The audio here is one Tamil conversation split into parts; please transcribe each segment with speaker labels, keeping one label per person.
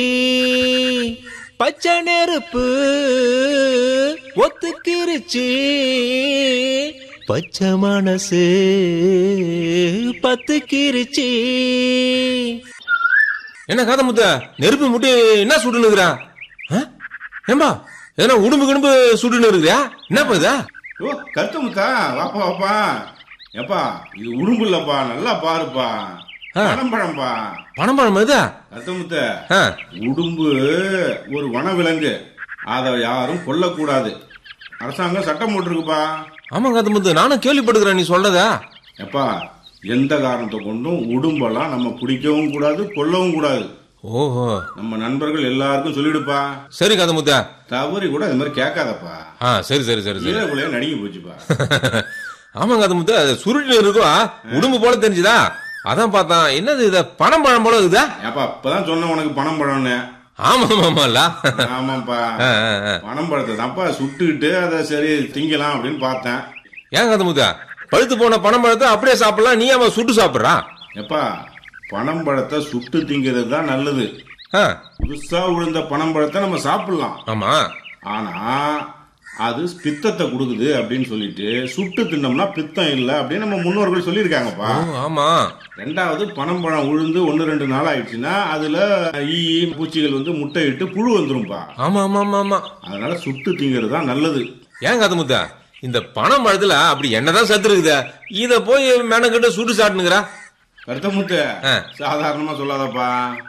Speaker 1: பச்சை நெருப்பு ஒத்துக்கிருச்சு பச்சை மனசு பத்துக்கிருச்சு என்ன கதை முத்த நெருப்பு முட்டி என்ன சுட்டுன்னு இருக்கிறா ஏம்பா எதனா உடும்பு கிடும்பு சுட்டுன்னு இருக்கிறியா என்னப்பா இதா
Speaker 2: ஓ கத்து முத்தா வாப்பா வாப்பா ஏப்பா இது உடும்பு இல்லப்பா நல்லா பாருப்பா
Speaker 1: ஆ.
Speaker 2: பழம்பழம்பா
Speaker 1: பணம் பழம் இதா
Speaker 2: கத்து முத்த
Speaker 1: ஆ,
Speaker 2: உடும்பு ஒரு வனவிலங்கு அதை யாரும் கொல்லக்கூடாது அரசாங்கம் சட்டம் போட்டிருக்குப்பா
Speaker 1: ஆமா கதை முத்து நானும் கேள்விப்படுகிறேன் நீ சொல்றதா
Speaker 2: எப்பா எந்த காரணத்தை கொண்டும் உடும்பெல்லாம் நம்ம பிடிக்கவும் கூடாது கொல்லவும் கூடாது
Speaker 1: ஓஹோ
Speaker 2: நம்ம நண்பர்கள் எல்லாருக்கும் சொல்லிடுப்பா
Speaker 1: சரி கதை முத்தா
Speaker 2: தவறி கூட இது மாதிரி கேட்காதப்பா
Speaker 1: ஆ சரி சரி சரி சரி
Speaker 2: ஈரக்குலையே நடுங்கி போச்சுப்பா
Speaker 1: ஆமாங்க அது முத்து அது சுருட்டு இருக்கும் உடம்பு போல தெரிஞ்சுதா அதான் பார்த்தான் என்னது இத பணம் பழம் போல இருக்குதா
Speaker 2: ஏப்பா இப்பதான் சொன்ன உனக்கு பணம் பழம்னு
Speaker 1: ஆமா ஆமால
Speaker 2: ஆமாப்பா பணம் பழத்தை தான்ப்பா சுட்டுக்கிட்டு அதை சரி திங்கலாம் அப்படின்னு பார்த்தேன்
Speaker 1: ஏன் கதை முத்தா பழுத்து போன பணம் பழத்தை அப்படியே சாப்பிடலாம் நீ அவன் சுட்டு சாப்பிடுறா
Speaker 2: எப்பா பணம் பழத்தை சுட்டு திங்கிறது தான் நல்லது
Speaker 1: ஆ,
Speaker 2: புதுசா விழுந்த பணம் பழத்தை நம்ம சாப்பிடலாம்
Speaker 1: ஆமா
Speaker 2: ஆனா அது பித்தத்தை கொடுக்குது அப்படின்னு சொல்லிட்டு சுட்டு தின்னோம்னா பித்தம் இல்லை அப்படின்னு நம்ம முன்னோர்கள் சொல்லியிருக்காங்கப்பா
Speaker 1: ஓ, ஆமா
Speaker 2: ரெண்டாவது பனம் பழம் உழுந்து ஒன்று ரெண்டு நாள் ஆயிடுச்சுன்னா அதுல ஈ பூச்சிகள் வந்து முட்டையிட்டு புழு வந்துரும்பா
Speaker 1: ஆமா ஆமா ஆமா ஆமா
Speaker 2: அதனால சுட்டு திங்கிறது தான் நல்லது
Speaker 1: ஏன் கதை முத்தா இந்த பணம் பழத்துல அப்படி என்னதான் சத்து இருக்குதா இத போய் மெனக்கிட்ட சுட்டு சாட்டுனுங்கிறா
Speaker 2: கருத்தமுத்து
Speaker 1: ஆ.
Speaker 2: சாதாரணமா சொல்லாதப்பா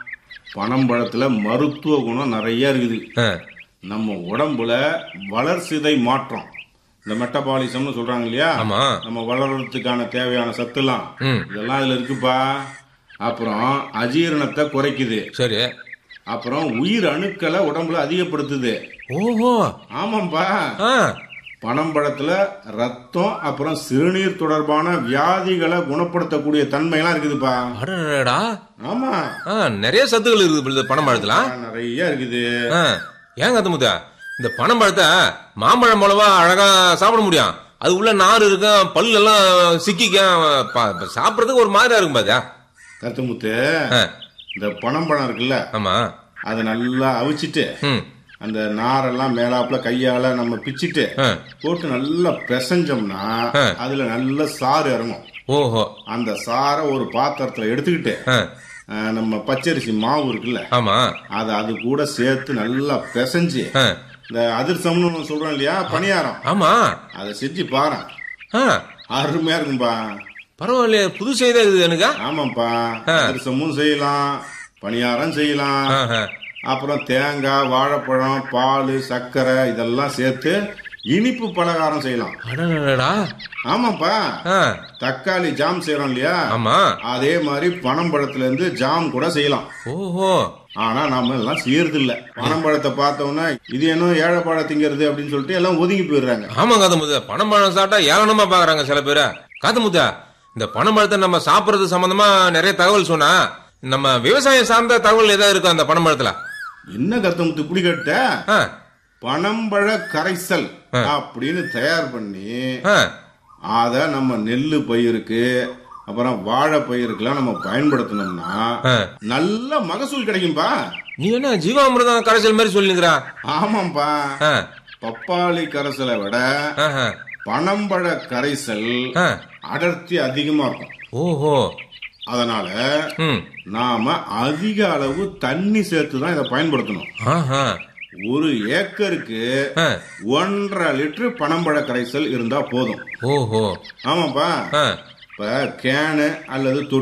Speaker 2: பனம் பழத்துல மருத்துவ குணம் நிறைய இருக்குது
Speaker 1: ஆ,
Speaker 2: நம்ம உடம்புல வளர்சிதை மாற்றம் இந்த மெட்டபாலிசம்னு சொல்றாங்க இல்லையா
Speaker 1: ஆமா
Speaker 2: நம்ம வளர்றதுக்கான தேவையான சத்துலாம்
Speaker 1: ம்
Speaker 2: இதெல்லாம் இதுல இருக்குப்பா அப்புறம் அஜீரணத்தை குறைக்குது
Speaker 1: சரி
Speaker 2: அப்புறம் உயிர் அணுக்களை உடம்புல அதிகப்படுத்துது
Speaker 1: ஓஹோ
Speaker 2: ஆமாப்பா
Speaker 1: ஆ
Speaker 2: பனம்பழத்துல ரத்தம் அப்புறம் சிறுநீர் தொடர்பான வியாதிகளை குணப்படுத்தக்கூடிய தன்மையெல்லாம் இருக்குதுப்பா
Speaker 1: அடடடா
Speaker 2: ஆமா
Speaker 1: ஆ நிறைய சத்துக்கள் இருக்குது இந்த பணம் பழத்துல
Speaker 2: நிறைய இருக்குது
Speaker 1: ஆ, ஏன் கத்த முத்தா இந்த பணம் பழத்தை மாம்பழம் மூலமா அழகா சாப்பிட முடியும் அது உள்ள நார் இருக்கும் பல்லு எல்லாம் சிக்கிக்கும் ப- ப- சாப்பிடறதுக்கு ஒரு மாதிரியா இருக்கும் பாத்தியா
Speaker 2: கருத்துமுத்து
Speaker 1: ஆ,
Speaker 2: இந்த பனம்பழம் இருக்குல்ல
Speaker 1: ஆமா
Speaker 2: அதை நல்லா அவிச்சிட்டு
Speaker 1: ம்
Speaker 2: அந்த நாரெல்லாம் மேலாப்புல கையால நம்ம பிச்சிட்டு
Speaker 1: ஆ,
Speaker 2: போட்டு நல்லா பிசைஞ்சோம்னா
Speaker 1: ஆ.
Speaker 2: அதுல நல்ல சாறு இறங்கும்
Speaker 1: ஓஹோ
Speaker 2: அந்த சாரை ஒரு பாத்திரத்துல எடுத்துக்கிட்டு
Speaker 1: ஆ,
Speaker 2: ஆ, நம்ம பச்சரிசி மாவு இருக்குல்ல
Speaker 1: ஆமா
Speaker 2: அதை அது கூட சேர்த்து நல்லா பிசைஞ்சு
Speaker 1: ஆ,
Speaker 2: இந்த அதிர்சம்னு ஒண்ணு சொல்றோம் இல்லையா பணியாரம்
Speaker 1: ஆமா
Speaker 2: அதை செஞ்சு பாரு
Speaker 1: ஆ,
Speaker 2: அருமையா இருக்கும்பா
Speaker 1: பரவாயில்லையே புது செய்தா இருக்குது எனக்கு
Speaker 2: ஆமாப்பா அதிர்சமும் செய்யலாம் பணியாரம் செய்யலாம்
Speaker 1: ஆஹா.
Speaker 2: அப்புறம் தேங்காய் வாழைப்பழம் பால் சர்க்கரை இதெல்லாம் சேர்த்து இனிப்பு பலகாரம் செய்யலாம்
Speaker 1: அடடடா
Speaker 2: ஆமாப்பா
Speaker 1: ஆ,
Speaker 2: தக்காளி ஜாம் செய்யறோம் இல்லையா
Speaker 1: ஆமா
Speaker 2: அதே மாதிரி பனம்பழத்துல இருந்து ஜாம் கூட செய்யலாம்
Speaker 1: ஓஹோ
Speaker 2: ஆனா நாம எல்லாம் செய்யறது இல்ல பனம்பழத்தை பார்த்தோம்னா இது என்ன ஏழைப்பாழ திங்கிறது அப்படின்னு சொல்லிட்டு எல்லாம் ஒதுங்கி போயிடுறாங்க
Speaker 1: ஆமா காது முத்தா பணம் பழம் சாப்பிட்டா ஏளனமா பாக்குறாங்க சில பேர் காது முத்தா இந்த பணம் பழத்தை நம்ம சாப்பிடுறது சம்பந்தமா நிறைய தகவல் சொன்னா நம்ம விவசாயம் சார்ந்த தகவல் ஏதாவது இருக்கும் அந்த பணம் பழத்துல
Speaker 2: என்ன கருத்தமுத்து இப்படி கேட்ட
Speaker 1: ஆ,
Speaker 2: பனம்பழ கரைசல் அப்படின்னு தயார் பண்ணி
Speaker 1: ஆ,
Speaker 2: அத நம்ம நெல்லு பயிருக்கு அப்புறம் வாழை பயிருக்கெல்லாம் நம்ம பயன்படுத்தினோம்னா
Speaker 1: ஆ.
Speaker 2: நல்ல மகசூல் கிடைக்கும்பா
Speaker 1: நீ என்ன ஜீவாமிர்தம் கரைசல் மாதிரி சொல்லிக்கிறா
Speaker 2: ஆமாம்பா பப்பாளி கரைசலை விட பனம்பழ கரைசல் அடர்த்தி அதிகமா இருக்கும்
Speaker 1: ஓஹோ
Speaker 2: அதனால
Speaker 1: ம்
Speaker 2: நாம அதிக அளவு தண்ணி சேர்த்து தான் இதை பயன்படுத்தணும்
Speaker 1: ஆஹா
Speaker 2: ஒரு ஏக்கருக்கு
Speaker 1: ஆ,
Speaker 2: ஒன்றரை லிட்டர் பனம்பழ கரைசல் இருந்தா போதும்
Speaker 1: ஓஹோ
Speaker 2: ஆமாப்பா
Speaker 1: ஆ
Speaker 2: இப்ப கேனு அல்லது